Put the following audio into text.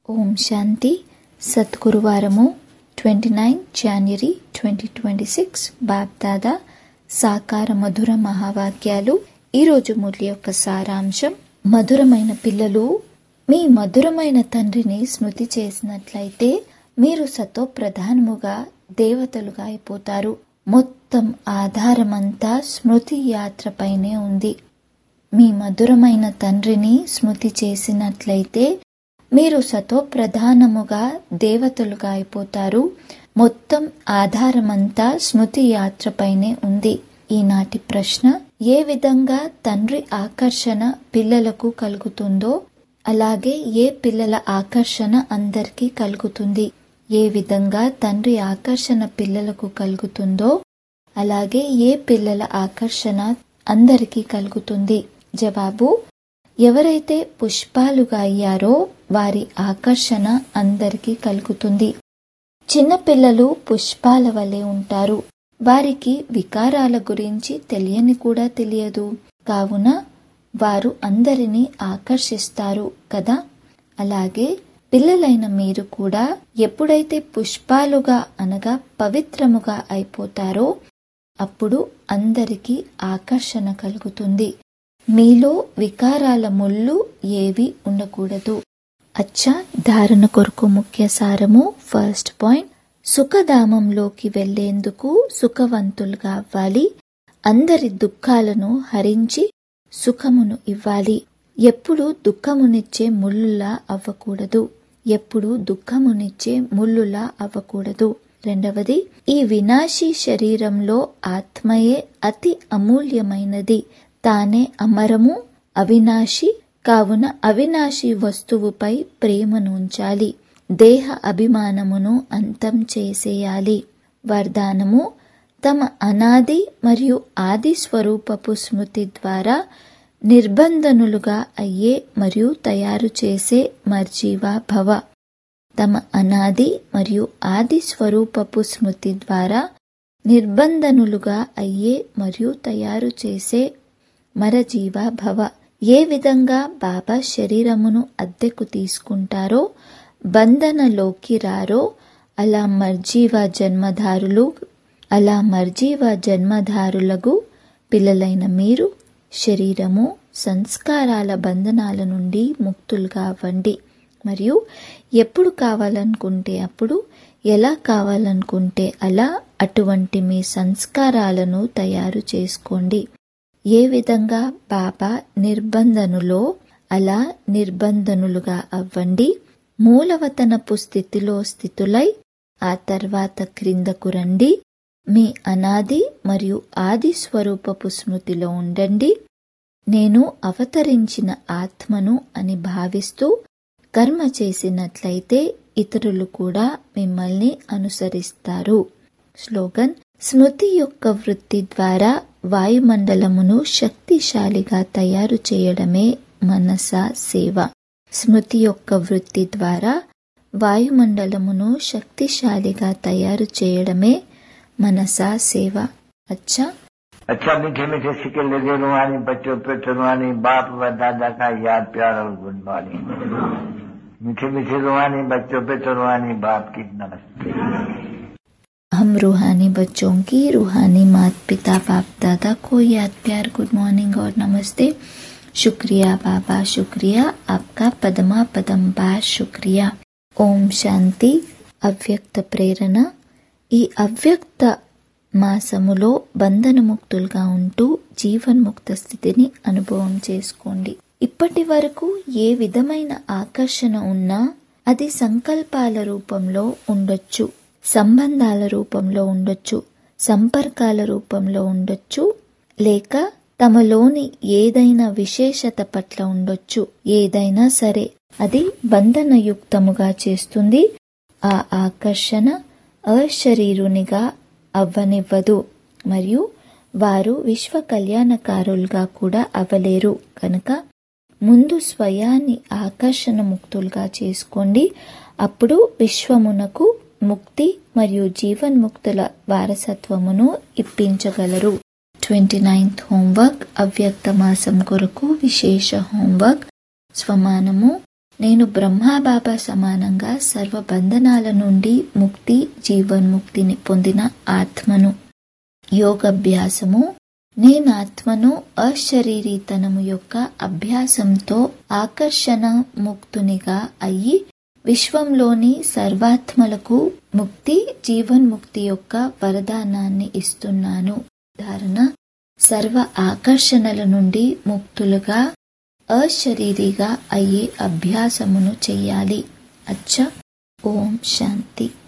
ఓం శాంతి సద్గురువారము twenty nine January twenty twenty six Bapdada సాకార మధుర మహావాక్యాలు ఈరోజు మురళి యొక్క సారాంశం మధురమైన పిల్లలు మీ మధురమైన తండ్రిని స్మృతి చేసినట్లయితే మీరు సతో ప్రధానముగా దేవతలుగా అయిపోతారు మొత్తం ఆధారమంతా స్మృతి యాత్రపైనే ఉంది మీ మధురమైన తండ్రిని స్మృతి చేసినట్లయితే మీరు సతో ప్రధానముగా దేవతలుగా అయిపోతారు మొత్తం ఆధారమంతా స్మృతి యాత్రపైనే ఉంది ఈనాటి ప్రశ్న ఏ విధంగా తండ్రి ఆకర్షణ పిల్లలకు కలుగుతుందో అలాగే ఏ పిల్లల ఆకర్షణ అందరికీ కలుగుతుంది ఏ విధంగా తండ్రి ఆకర్షణ పిల్లలకు కలుగుతుందో అలాగే ఏ పిల్లల ఆకర్షణ అందరికీ కలుగుతుంది జవాబు ఎవరైతే పుష్పాలుగా అయ్యారో వారి ఆకర్షణ అందరికీ కలుగుతుంది చిన్నపిల్లలు పుష్పాల వలె ఉంటారు వారికి వికారాల గురించి తెలియని కూడా తెలియదు కావున వారు అందరినీ ఆకర్షిస్తారు కదా అలాగే పిల్లలైన మీరు కూడా ఎప్పుడైతే పుష్పాలుగా అనగా పవిత్రముగా అయిపోతారో అప్పుడు అందరికీ ఆకర్షణ కలుగుతుంది మీలో వికారాల ముళ్ళు ఏవి ఉండకూడదు అచ్చా ధారణ కొరకు ముఖ్య సారము ఫస్ట్ పాయింట్ సుఖధామంలోకి వెళ్లేందుకు సుఖవంతులుగా అవ్వాలి అందరి దుఃఖాలను హరించి సుఖమును ఇవ్వాలి ఎప్పుడు దుఃఖమునిచ్చే ముళ్ళులా అవ్వకూడదు ఎప్పుడు దుఃఖమునిచ్చే ముళ్ళులా అవ్వకూడదు రెండవది ఈ వినాశీ శరీరంలో ఆత్మయే అతి అమూల్యమైనది తానే అమరము అవినాశి కావున అవినాశి వస్తువుపై ప్రేమను ఉంచాలి దేహ అభిమానమును అంతం చేసేయాలి వరదానము తమ అనాది మరియు ఆది స్వరూపపు స్మృతి ద్వారా నిర్బంధనులుగా అయ్యే మరియు తయారు చేసే మర్జీవా భవ తమ అనాది మరియు ఆది స్వరూపపు స్మృతి ద్వారా నిర్బంధనులుగా అయ్యే మరియు తయారు చేసే మరజీవ భవ ఏ విధంగా బాబా శరీరమును అద్దెకు తీసుకుంటారో బంధనలోకి రారో అలా మర్జీవ జన్మధారులు అలా మర్జీవ జన్మధారులకు పిల్లలైన మీరు శరీరము సంస్కారాల బంధనాల నుండి ముక్తులుగా అవ్వండి మరియు ఎప్పుడు కావాలనుకుంటే అప్పుడు ఎలా కావాలనుకుంటే అలా అటువంటి మీ సంస్కారాలను తయారు చేసుకోండి ఏ విధంగా బాబా నిర్బంధనులో అలా నిర్బంధనులుగా అవ్వండి మూలవతనపు స్థితిలో స్థితులై ఆ తర్వాత క్రిందకు రండి మీ అనాది మరియు ఆది స్వరూపపు స్మృతిలో ఉండండి నేను అవతరించిన ఆత్మను అని భావిస్తూ కర్మ చేసినట్లయితే ఇతరులు కూడా మిమ్మల్ని అనుసరిస్తారు స్లోగన్ స్మృతి యొక్క వృత్తి ద్వారా వాయుమండలమును శక్తిశాలిగా తయారు చేయడమే మనస సేవ స్మృతి యొక్క వృత్తి ద్వారా వాయుమండలమును శక్తిశాలిగా తయారు చేయడమే మనసా సేవ అచ్చా अच्छा मीठे मीठे सिक्के लगे रुहानी बच्चों पे रुहानी बाप व दादा का याद प्यार और गुड मॉर्निंग मीठे मीठे रुहानी बच्चों पे रुहानी बाप की नमस्ते हम रूहानी बच्चों की रूहानी माता पिता बाप दादा को याद प्यार गुड मॉर्निंग और नमस्ते शुक्रिया बाबा शुक्रिया आपका पदमा पदम बार शुक्रिया ఓం శాంతి అవ్యక్త ప్రేరణ ఈ అవ్యక్త మాసములో బంధనముక్తులుగా ఉంటూ జీవన్ముక్త స్థితిని అనుభవం చేసుకోండి ఇప్పటి వరకు ఏ విధమైన ఆకర్షణ ఉన్నా అది సంకల్పాల రూపంలో ఉండొచ్చు సంబంధాల రూపంలో ఉండొచ్చు సంపర్కాల రూపంలో ఉండొచ్చు లేక తమలోని ఏదైనా విశేషత పట్ల ఉండొచ్చు ఏదైనా సరే అది బంధనయుక్తముగా చేస్తుంది ఆ ఆకర్షణ అశరీరునిగా అవ్వనివ్వదు మరియు వారు విశ్వ కళ్యాణకారులుగా కూడా అవ్వలేరు కనుక ముందు స్వయాన్ని ఆకర్షణ ముక్తులుగా చేసుకోండి అప్పుడు విశ్వమునకు ముక్తి మరియు జీవన్ముక్తుల వారసత్వమును ఇప్పించగలరు ట్వంటీ నైన్త్ హోంవర్క్ అవ్యక్త మాసం కొరకు విశేష హోంవర్క్ స్వమానము నేను బ్రహ్మాబాబా సమానంగా సర్వ బంధనాల నుండి ముక్తి జీవన్ముక్తిని పొందిన ఆత్మను యోగభ్యాసము నేనాత్మను అశరీరీతనము యొక్క అభ్యాసంతో ఆకర్షణ ముక్తునిగా అయ్యి విశ్వంలోని సర్వాత్మలకు ముక్తి జీవన్ముక్తి యొక్క వరదానాన్ని ఇస్తున్నాను ధారణ సర్వ ఆకర్షణల నుండి ముక్తులుగా అశరీరిగా అయ్యే అభ్యాసమును చెయ్యాలి అచ్చ ఓం శాంతి